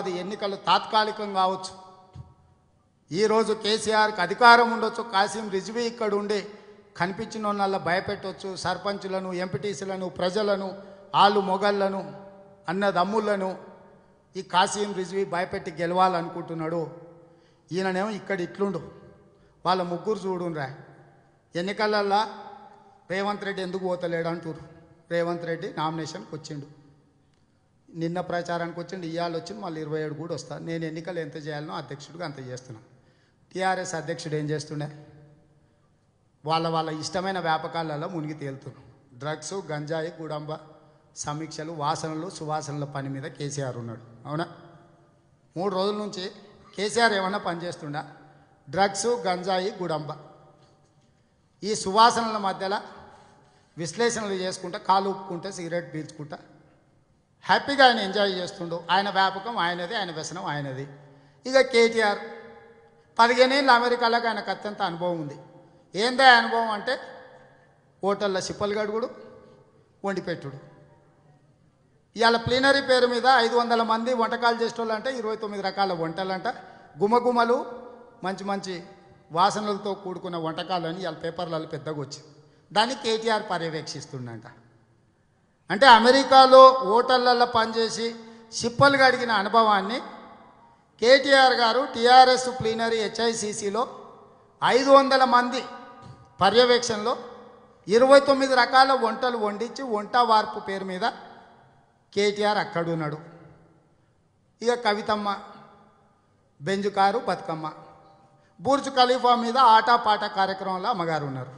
అది ఎన్నికలు తాత్కాలికం కావచ్చు ఈరోజు కేసీఆర్కి అధికారం ఉండొచ్చు కాసిం రిజ్వీ ఇక్కడ ఉండి కనిపించిన వాళ్ళ భయపెట్టవచ్చు సర్పంచులను ఎంపీటీసీలను ప్రజలను ఆలు మొగళ్ళను అన్నదమ్ములను ఈ కాసిం రిజ్వీ భయపెట్టి గెలవాలనుకుంటున్నాడు ఈయననేమో ఇక్కడ ఇట్లుండు వాళ్ళ ముగ్గురు చూడుండ్రా ఎన్నికలల్లా రేవంత్ రెడ్డి ఎందుకు పోతలేడు అంటారు రేవంత్ రెడ్డి నామినేషన్కి వచ్చిండు నిన్న ప్రచారానికి వచ్చిండు ఇవాళ వచ్చింది మళ్ళీ ఇరవై ఏడు కూడా వస్తాను నేను ఎన్నికలు ఎంత చేయాలనో అధ్యక్షుడిగా అంత చేస్తున్నాను టీఆర్ఎస్ అధ్యక్షుడు ఏం చేస్తుండే వాళ్ళ వాళ్ళ ఇష్టమైన వ్యాపకాలలో మునిగి తేలుతున్నాం డ్రగ్స్ గంజాయి గుడంబ సమీక్షలు వాసనలు సువాసనల పని మీద కేసీఆర్ ఉన్నాడు అవునా మూడు రోజుల నుంచి కేసీఆర్ ఏమన్నా పని చేస్తుండా డ్రగ్స్ గంజాయి గుడంబ ఈ సువాసనల మధ్యలో విశ్లేషణలు చేసుకుంటా కాలు ఊపుకుంటా సిగరెట్ పీల్చుకుంటా హ్యాపీగా ఆయన ఎంజాయ్ చేస్తుండు ఆయన వ్యాపకం ఆయనది ఆయన వ్యసనం ఆయనది ఇక కేటీఆర్ పదిహేనేళ్ళు అమెరికాలోకి ఆయనకు అత్యంత అనుభవం ఉంది ఏందా అనుభవం అంటే హోటల్లో సిప్పలు గడుగుడు వండి పెట్టుడు ఇవాళ ప్లీనరీ పేరు మీద ఐదు వందల మంది వంటకాలు చేసేటోళ్ళు అంటే ఇరవై తొమ్మిది రకాల వంటలంట గుమగుమలు మంచి మంచి వాసనలతో కూడుకున్న వంటకాలని ఇవాళ పేపర్లలో పెద్దగా వచ్చింది దాన్ని కేటీఆర్ పర్యవేక్షిస్తుండంట అంటే అమెరికాలో హోటళ్లలో పనిచేసి సిప్పలు గడిగిన అనుభవాన్ని కేటీఆర్ గారు టీఆర్ఎస్ ప్లీనరీ హెచ్ఐసిసిలో ఐదు వందల మంది పర్యవేక్షణలో ఇరవై తొమ్మిది రకాల వంటలు వండించి వంట వార్పు పేరు మీద కేటీఆర్ అక్కడున్నాడు ఇక కవితమ్మ బెంజుకారు బతుకమ్మ బూర్జు ఖలీఫా మీద ఆటా పాట కార్యక్రమంలో అమ్మగారు ఉన్నారు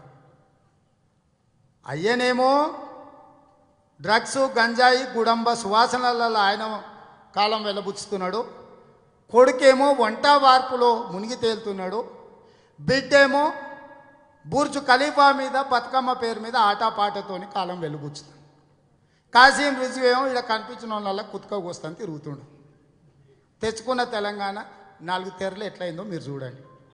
అయ్యనేమో డ్రగ్స్ గంజాయి గుడంబ సువాసనలలో ఆయన కాలం వెళ్ళబుచ్చుతున్నాడు కొడుకేమో వంట వార్పులో మునిగి తేలుతున్నాడు బిడ్డేమో బూర్జు ఖలీఫా మీద బతుకమ్మ పేరు మీద ఆటపాటతోని కాలం వెలుగుచ్చుతుంది కాసీం రుజువు ఏమో ఇక్కడ కనిపించిన వాళ్ళ కుతుక కోస్తాను తిరుగుతుండు తెచ్చుకున్న తెలంగాణ నాలుగు తెరలు ఎట్లయిందో మీరు చూడండి